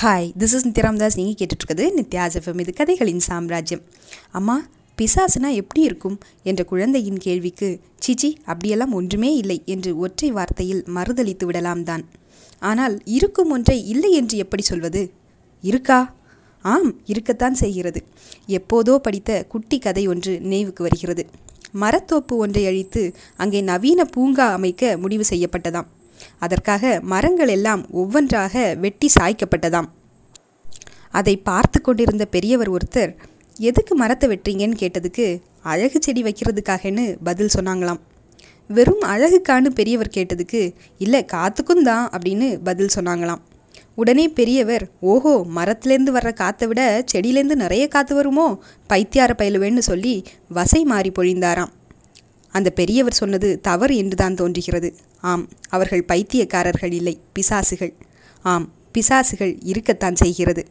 hi this is நித்யராம்தாஸ் நீங்கள் கேட்டுட்ருக்குது Nithya's FM இது கதைகளின் சாம்ராஜ்யம் அம்மா பிசாசுனா எப்படி இருக்கும் என்ற குழந்தையின் கேள்விக்கு சிச்சி அப்படியெல்லாம் ஒன்றுமே இல்லை என்று ஒற்றை வார்த்தையில் மறுதளித்து விடலாம் தான் ஆனால் இருக்கும் ஒன்றை இல்லை என்று எப்படி சொல்வது இருக்கா ஆம் இருக்கத்தான் செய்கிறது எப்போதோ படித்த குட்டி கதை ஒன்று நினைவுக்கு வருகிறது மரத்தோப்பு ஒன்றை அழித்து அங்கே நவீன பூங்கா அமைக்க முடிவு செய்யப்பட்டதாம் அதற்காக மரங்கள் எல்லாம் ஒவ்வொன்றாக வெட்டி சாய்க்கப்பட்டதாம் அதை பார்த்து கொண்டிருந்த பெரியவர் ஒருத்தர் எதுக்கு மரத்தை வெட்டுறீங்கன்னு கேட்டதுக்கு அழகு செடி வைக்கிறதுக்காகன்னு பதில் சொன்னாங்களாம் வெறும் அழகுக்கான்னு பெரியவர் கேட்டதுக்கு இல்லை காத்துக்கும் தான் அப்படின்னு பதில் சொன்னாங்களாம் உடனே பெரியவர் ஓஹோ மரத்துலேருந்து வர்ற காற்றை விட செடியிலேருந்து நிறைய காற்று வருமோ பைத்தியார பயிலுவேன்னு சொல்லி வசை மாறி பொழிந்தாராம் அந்த பெரியவர் சொன்னது தவறு என்றுதான் தோன்றுகிறது ஆம் அவர்கள் பைத்தியக்காரர்கள் இல்லை பிசாசுகள் ஆம் பிசாசுகள் இருக்கத்தான் செய்கிறது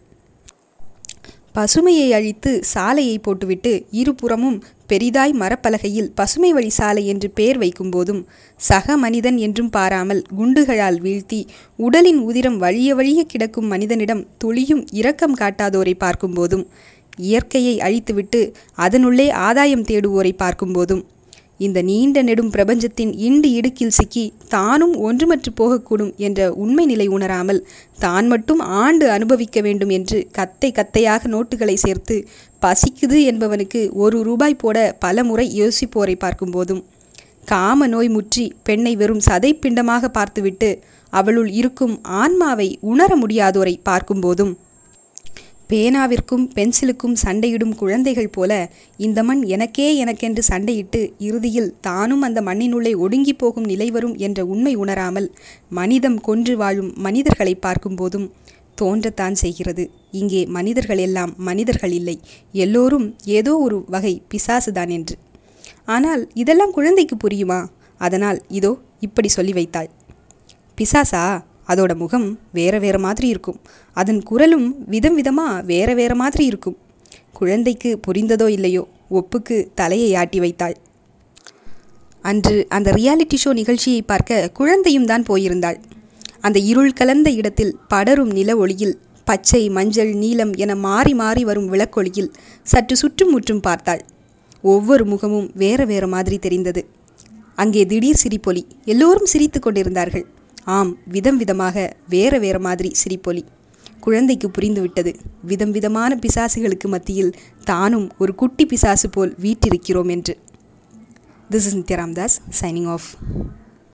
பசுமையை அழித்து சாலையை போட்டுவிட்டு இருபுறமும் பெரிதாய் மரப்பலகையில் பசுமை வழி சாலை என்று பெயர் வைக்கும்போதும் சக மனிதன் என்றும் பாராமல் குண்டுகளால் வீழ்த்தி உடலின் உதிரம் வழிய வழிய கிடக்கும் மனிதனிடம் துளியும் இரக்கம் காட்டாதோரை பார்க்கும்போதும் இயற்கையை அழித்துவிட்டு அதனுள்ளே ஆதாயம் தேடுவோரை பார்க்கும்போதும் இந்த நீண்ட நெடும் பிரபஞ்சத்தின் இண்டு இடுக்கில் சிக்கி தானும் ஒன்றுமற்று போகக்கூடும் என்ற உண்மை நிலை உணராமல் தான் மட்டும் ஆண்டு அனுபவிக்க வேண்டும் என்று கத்தை கத்தையாக நோட்டுகளை சேர்த்து பசிக்குது என்பவனுக்கு ஒரு ரூபாய் போட பல முறை யோசிப்போரை பார்க்கும்போதும் காம நோய் முற்றி பெண்ணை வெறும் சதை பிண்டமாக பார்த்துவிட்டு அவளுள் இருக்கும் ஆன்மாவை உணர முடியாதோரை பார்க்கும்போதும் பேனாவிற்கும் பென்சிலுக்கும் சண்டையிடும் குழந்தைகள் போல இந்த மண் எனக்கே எனக்கென்று சண்டையிட்டு இறுதியில் தானும் அந்த மண்ணினுள்ளே ஒடுங்கி போகும் நிலை வரும் என்ற உண்மை உணராமல் மனிதம் கொன்று வாழும் மனிதர்களை பார்க்கும்போதும் தோன்றத்தான் செய்கிறது இங்கே மனிதர்கள் எல்லாம் மனிதர்கள் இல்லை எல்லோரும் ஏதோ ஒரு வகை பிசாசுதான் என்று ஆனால் இதெல்லாம் குழந்தைக்கு புரியுமா அதனால் இதோ இப்படி சொல்லி வைத்தாள் பிசாசா அதோட முகம் வேற வேற மாதிரி இருக்கும் அதன் குரலும் விதம் விதமாக வேற வேற மாதிரி இருக்கும் குழந்தைக்கு புரிந்ததோ இல்லையோ ஒப்புக்கு தலையை ஆட்டி வைத்தாள் அன்று அந்த ரியாலிட்டி ஷோ நிகழ்ச்சியை பார்க்க குழந்தையும் தான் போயிருந்தாள் அந்த இருள் கலந்த இடத்தில் படரும் நில ஒளியில் பச்சை மஞ்சள் நீலம் என மாறி மாறி வரும் விளக்கொளியில் சற்று சுற்றும் முற்றும் பார்த்தாள் ஒவ்வொரு முகமும் வேற வேற மாதிரி தெரிந்தது அங்கே திடீர் சிரிப்பொலி எல்லோரும் சிரித்து கொண்டிருந்தார்கள் ஆம் விதம் விதமாக வேற வேற மாதிரி சிரிப்பொலி குழந்தைக்கு புரிந்துவிட்டது விதம் விதமான பிசாசுகளுக்கு மத்தியில் தானும் ஒரு குட்டி பிசாசு போல் வீட்டிருக்கிறோம் என்று this is Nithyaramdas signing of